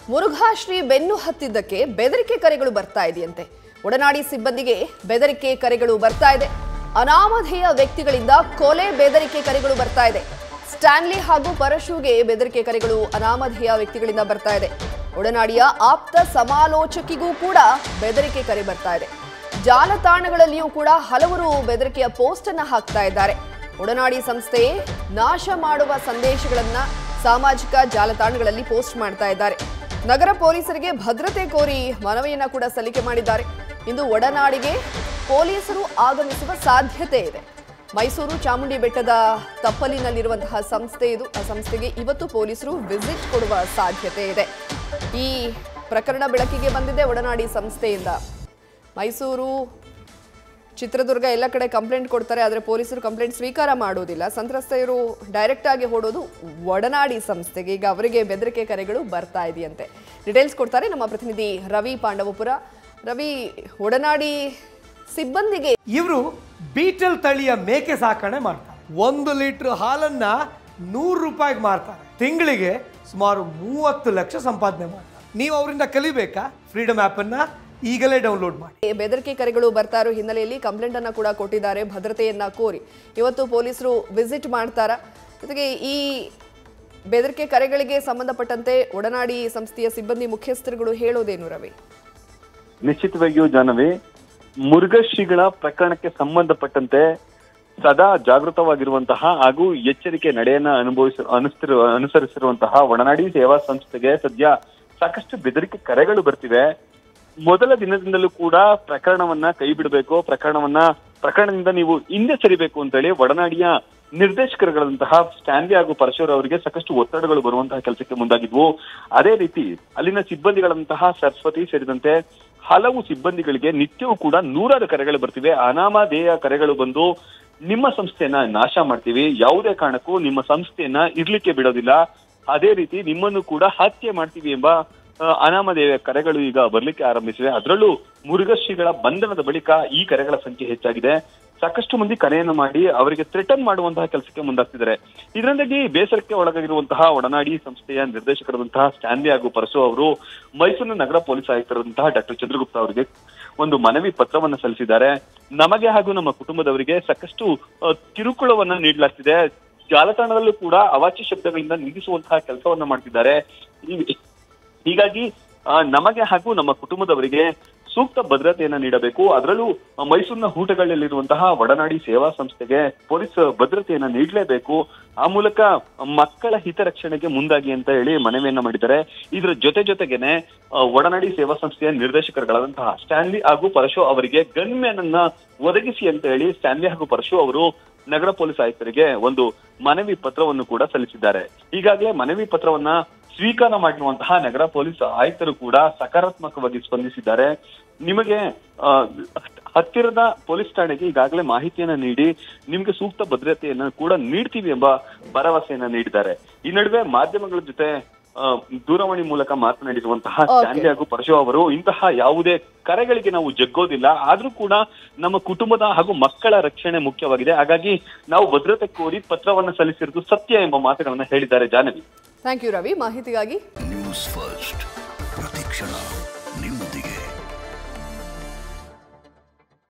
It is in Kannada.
ಮುರುಘಾಶ್ರೀ ಬೆನ್ನು ಹತ್ತಿದ್ದಕ್ಕೆ ಬೆದರಿಕೆ ಕರೆಗಳು ಬರ್ತಾ ಇದೆಯಂತೆ ಒಡನಾಡಿ ಸಿಬ್ಬಂದಿಗೆ ಬೆದರಿಕೆ ಕರೆಗಳು ಬರ್ತಾ ಇದೆ ಅನಾಮಧೇಯ ವ್ಯಕ್ತಿಗಳಿಂದ ಕೊಲೆ ಬೆದರಿಕೆ ಕರೆಗಳು ಬರ್ತಾ ಇದೆ ಸ್ಟ್ಯಾನ್ಲಿ ಹಾಗೂ ಪರಶುಗೆ ಬೆದರಿಕೆ ಕರೆಗಳು ಅನಾಮಧೇಯ ವ್ಯಕ್ತಿಗಳಿಂದ ಬರ್ತಾ ಇದೆ ಒಡನಾಡಿಯ ಆಪ್ತ ಸಮಾಲೋಚಕಿಗೂ ಕೂಡ ಬೆದರಿಕೆ ಕರೆ ಬರ್ತಾ ಇದೆ ಜಾಲತಾಣಗಳಲ್ಲಿಯೂ ಕೂಡ ಹಲವರು ಬೆದರಿಕೆಯ ಪೋಸ್ಟ್ ಅನ್ನ ಹಾಕ್ತಾ ಇದ್ದಾರೆ ಒಡನಾಡಿ ಸಂಸ್ಥೆ ನಾಶ ಮಾಡುವ ಸಂದೇಶಗಳನ್ನ ಸಾಮಾಜಿಕ ಜಾಲತಾಣಗಳಲ್ಲಿ ಪೋಸ್ಟ್ ಮಾಡ್ತಾ ಇದ್ದಾರೆ ನಗರ ಪೊಲೀಸರಿಗೆ ಭದ್ರತೆ ಕೋರಿ ಮನವಿಯನ್ನ ಕೂಡ ಸಲ್ಲಿಕೆ ಮಾಡಿದ್ದಾರೆ ಇಂದು ಒಡನಾಡಿಗೆ ಪೊಲೀಸರು ಆಗಮಿಸುವ ಸಾಧ್ಯತೆ ಇದೆ ಮೈಸೂರು ಚಾಮುಂಡಿ ಬೆಟ್ಟದ ತಪ್ಪಲಿನಲ್ಲಿರುವಂತಹ ಸಂಸ್ಥೆ ಇದು ಆ ಸಂಸ್ಥೆಗೆ ಇವತ್ತು ಪೊಲೀಸರು ವಿಸಿಟ್ ಕೊಡುವ ಸಾಧ್ಯತೆ ಇದೆ ಈ ಪ್ರಕರಣ ಬೆಳಕಿಗೆ ಬಂದಿದೆ ಒಡನಾಡಿ ಸಂಸ್ಥೆಯಿಂದ ಮೈಸೂರು ಚಿತ್ರದುರ್ಗ ಎಲ್ಲ ಕಡೆ ಕಂಪ್ಲೇಂಟ್ ಕೊಡ್ತಾರೆ ಆದರೆ ಪೊಲೀಸರು ಕಂಪ್ಲೇಂಟ್ ಸ್ವೀಕಾರ ಮಾಡೋದಿಲ್ಲ ಸಂತ್ರಸ್ತೆಯರು ಡೈರೆಕ್ಟ್ ಆಗಿ ಹೊಡೋದು ಒಡನಾಡಿ ಸಂಸ್ಥೆಗೆ ಈಗ ಅವರಿಗೆ ಬೆದರಿಕೆ ಕರೆಗಳು ಬರ್ತಾ ಇದೆಯಂತೆ ಡೀಟೇಲ್ಸ್ ಕೊಡ್ತಾರೆ ನಮ್ಮ ಪ್ರತಿನಿಧಿ ರವಿ ಪಾಂಡವಪುರ ರವಿ ಒಡನಾಡಿ ಸಿಬ್ಬಂದಿಗೆ ಇವರು ಬೀಟಲ್ ತಳಿಯ ಮೇಕೆ ಸಾಕಣೆ ಮಾಡ್ತಾರೆ ಒಂದು ಲೀಟರ್ ಹಾಲನ್ನ ನೂರು ರೂಪಾಯಿಗೆ ಮಾರ್ತಾರೆ ತಿಂಗಳಿಗೆ ಸುಮಾರು ಮೂವತ್ತು ಲಕ್ಷ ಸಂಪಾದನೆ ಮಾಡ್ತಾರೆ ನೀವು ಅವರಿಂದ ಕಲಿಬೇಕಾ ಫ್ರೀಡಮ್ ಆ್ಯಪನ್ನು ಈಗಲೇ ಡೌನ್ಲೋಡ್ ಮಾಡಿ ಬೆದರಿಕೆ ಕರೆಗಳು ಬರ್ತಾ ಇರೋ ಹಿನ್ನೆಲೆಯಲ್ಲಿ ಕಂಪ್ಲೇಂಟ್ ಅನ್ನ ಕೂಡ ಕೊಟ್ಟಿದ್ದಾರೆ ಭದ್ರತೆಯನ್ನ ಕೋರಿ ಇವತ್ತು ಪೊಲೀಸರು ವಿಸಿಟ್ ಮಾಡ್ತಾರ ಜೊತೆಗೆ ಈ ಬೆದರಿಕೆ ಕರೆಗಳಿಗೆ ಸಂಬಂಧಪಟ್ಟಂತೆ ಒಡನಾಡಿ ಸಂಸ್ಥೆಯ ಸಿಬ್ಬಂದಿ ಮುಖ್ಯಸ್ಥರುಗಳು ಹೇಳೋದೇನು ರವಿ ನಿಶ್ಚಿತವಾಗಿಯೂ ಜಾನವಿ ಮುರುಘಶ್ರೀಗಳ ಪ್ರಕರಣಕ್ಕೆ ಸಂಬಂಧಪಟ್ಟಂತೆ ಸದಾ ಜಾಗೃತವಾಗಿರುವಂತಹ ಹಾಗೂ ಎಚ್ಚರಿಕೆ ನಡೆಯನ್ನ ಅನುಭವಿಸ ಅನುಸ್ತಿರು ಅನುಸರಿಸಿರುವಂತಹ ಒಡನಾಡಿ ಸೇವಾ ಸಂಸ್ಥೆಗೆ ಸದ್ಯ ಸಾಕಷ್ಟು ಬೆದರಿಕೆ ಕರೆಗಳು ಬರ್ತಿವೆ ಮೊದಲ ದಿನದಿಂದಲೂ ಕೂಡ ಪ್ರಕರಣವನ್ನ ಕೈ ಬಿಡಬೇಕು ಪ್ರಕರಣವನ್ನ ಪ್ರಕರಣದಿಂದ ನೀವು ಹಿಂದೆ ಸರಿಬೇಕು ಅಂತೇಳಿ ಒಡನಾಡಿಯ ನಿರ್ದೇಶಕರುಗಳಂತಹ ಸ್ಟ್ಯಾನ್ಲಿ ಹಾಗೂ ಪರಶುರ ಅವರಿಗೆ ಸಾಕಷ್ಟು ಒತ್ತಡಗಳು ಬರುವಂತಹ ಕೆಲಸಕ್ಕೆ ಮುಂದಾಗಿದ್ವು ಅದೇ ರೀತಿ ಅಲ್ಲಿನ ಸಿಬ್ಬಂದಿಗಳಂತಹ ಸರಸ್ವತಿ ಸೇರಿದಂತೆ ಹಲವು ಸಿಬ್ಬಂದಿಗಳಿಗೆ ನಿತ್ಯವೂ ಕೂಡ ನೂರಾರು ಕರೆಗಳು ಬರ್ತಿವೆ ಅನಾಮಧೇಯ ಕರೆಗಳು ಬಂದು ನಿಮ್ಮ ಸಂಸ್ಥೆಯನ್ನ ನಾಶ ಮಾಡ್ತೀವಿ ಯಾವುದೇ ಕಾರಣಕ್ಕೂ ನಿಮ್ಮ ಸಂಸ್ಥೆಯನ್ನ ಇರ್ಲಿಕ್ಕೆ ಬಿಡೋದಿಲ್ಲ ಅದೇ ರೀತಿ ನಿಮ್ಮನ್ನು ಕೂಡ ಹತ್ಯೆ ಮಾಡ್ತೀವಿ ಎಂಬ ಆ, ಅನಾಮಧೇಯ ಕರೆಗಳು ಈಗ ಬರ್ಲಿಕ್ಕೆ ಆರಂಭಿಸಿವೆ ಅದರಲ್ಲೂ ಮುರುಘಶ್ರೀಗಳ ಬಂಧನದ ಬಳಿಕ ಈ ಕರೆಗಳ ಸಂಖ್ಯೆ ಹೆಚ್ಚಾಗಿದೆ ಸಾಕಷ್ಟು ಮಂದಿ ಕರೆಯನ್ನು ಮಾಡಿ ಅವರಿಗೆ ಥ್ರೆಟನ್ ಮಾಡುವಂತಹ ಕೆಲಸಕ್ಕೆ ಮುಂದಾಗ್ತಿದ್ದಾರೆ ಇದರಿಂದಾಗಿ ಬೇಸರಕ್ಕೆ ಒಳಗಾಗಿರುವಂತಹ ಒಡನಾಡಿ ಸಂಸ್ಥೆಯ ನಿರ್ದೇಶಕರಾದಂತಹ ಸ್ಟ್ಯಾನ್ಲಿ ಹಾಗೂ ಪರಸು ಅವರು ಮೈಸೂರಿನ ನಗರ ಪೊಲೀಸ್ ಆಯುಕ್ತರಾದಂತಹ ಡಾಕ್ಟರ್ ಚಂದ್ರಗುಪ್ತ ಅವರಿಗೆ ಒಂದು ಮನವಿ ಪತ್ರವನ್ನ ಸಲ್ಲಿಸಿದ್ದಾರೆ ನಮಗೆ ಹಾಗೂ ನಮ್ಮ ಕುಟುಂಬದವರಿಗೆ ಸಾಕಷ್ಟು ಆ, ಕಿರುಕುಳವನ್ನ ನೀಡಲಾಗ್ತಿದೆ ಜಾಲತಾಣದಲ್ಲೂ ಕೂಡ ಅವಾಚ್ಯ ಶಬ್ದಗಳಿಂದ ನಿಂದಿಸುವಂತಹ ಕೆಲಸವನ್ನ ಮಾಡ್ತಿದ್ದಾರೆ ಈ- ಹೀಗಾಗಿ ಆ, ನಮಗೆ ಹಾಗೂ ನಮ್ಮ ಕುಟುಂಬದವರಿಗೆ ಸೂಕ್ತ ಭದ್ರತೆಯನ್ನ ನೀಡಬೇಕು ಅದರಲ್ಲೂ ಆ, ಮೈಸೂರಿನ ಹೂಟಗಳಲ್ಲಿರುವಂತಹ ಒಡನಾಡಿ ಸೇವಾ ಸಂಸ್ಥೆಗೆ ಪೊಲೀಸ್ ಭದ್ರತೆಯನ್ನ ನೀಡಲೇಬೇಕು ಆ ಮೂಲಕ ಮಕ್ಕಳ ಹಿತರಕ್ಷಣೆಗೆ ಮುಂದಾಗಿ ಅಂತ ಹೇಳಿ ಮನವಿಯನ್ನ ಮಾಡಿದ್ದಾರೆ ಇದರ ಜೊತೆ ಜೊತೆಗೇನೆ ಆ, ಒಡನಾಡಿ ಸೇವಾ ಸಂಸ್ಥೆಯ ನಿರ್ದೇಶಕರುಗಳಾದಂತಹ ಸ್ಟ್ಯಾನ್ಲಿ ಹಾಗೂ ಪರಶು ಅವರಿಗೆ ಗನ್ಮ್ಯಾನ್ ಅನ್ನ ಒದಗಿಸಿ ಅಂತ ಹೇಳಿ ಸ್ಟ್ಯಾನ್ಲಿ ಹಾಗೂ ಪರಶು ಅವರು ನಗರ ಪೊಲೀಸ್ ಆಯುಕ್ತರಿಗೆ ಒಂದು ಮನವಿ ಪತ್ರವನ್ನು ಕೂಡ ಸಲ್ಲಿಸಿದ್ದಾರೆ ಈಗಾಗಲೇ ಮನವಿ ಪತ್ರವನ್ನ ಸ್ವೀಕಾರ ಮಾಡಿರುವಂತಹ ನಗರ ಪೊಲೀಸ್ ಆಯುಕ್ತರು ಕೂಡ ಸಕಾರಾತ್ಮಕವಾಗಿ ಸ್ಪಂದಿಸಿದ್ದಾರೆ ನಿಮಗೆ ಆ, ಹತ್ತಿರದ ಪೊಲೀಸ್ ಠಾಣೆಗೆ ಈಗಾಗಲೇ ಮಾಹಿತಿಯನ್ನ ನೀಡಿ ನಿಮಗೆ ಸೂಕ್ತ ಭದ್ರತೆಯನ್ನ ಕೂಡ ನೀಡ್ತೀವಿ ಎಂಬ ಭರವಸೆಯನ್ನ ನೀಡಿದ್ದಾರೆ ಈ ನಡುವೆ ಮಾಧ್ಯಮಗಳ ಜೊತೆ ಆ, ದೂರವಾಣಿ ಮೂಲಕ ಮಾತನಾಡಿರುವಂತಹ Okay. ಸ್ಟ್ಯಾನ್ಲಿ ಹಾಗೂ ಪರಶು ಅವರು ಇಂತಹ ಯಾವುದೇ ಕರೆಗಳಿಗೆ ನಾವು ಜಗ್ಗೋದಿಲ್ಲ ಆದ್ರೂ ಕೂಡ ನಮ್ಮ ಕುಟುಂಬದ ಹಾಗೂ ಮಕ್ಕಳ ರಕ್ಷಣೆ ಮುಖ್ಯವಾಗಿದೆ ಹಾಗಾಗಿ ನಾವು ಭದ್ರತೆ ಕೋರಿ ಪತ್ರವನ್ನ ಸಲ್ಲಿಸಿರುವುದು ಸತ್ಯ ಎಂಬ ಮಾತುಗಳನ್ನ ಹೇಳಿದ್ದಾರೆ ಜಾನವಿ ಥ್ಯಾಂಕ್ ಯು ರವಿ ಮಾಹಿತಿಗಾಗಿ ನ್ಯೂಸ್ ಫಸ್ಟ್ ಪ್ರತಿಕ್ಷಣ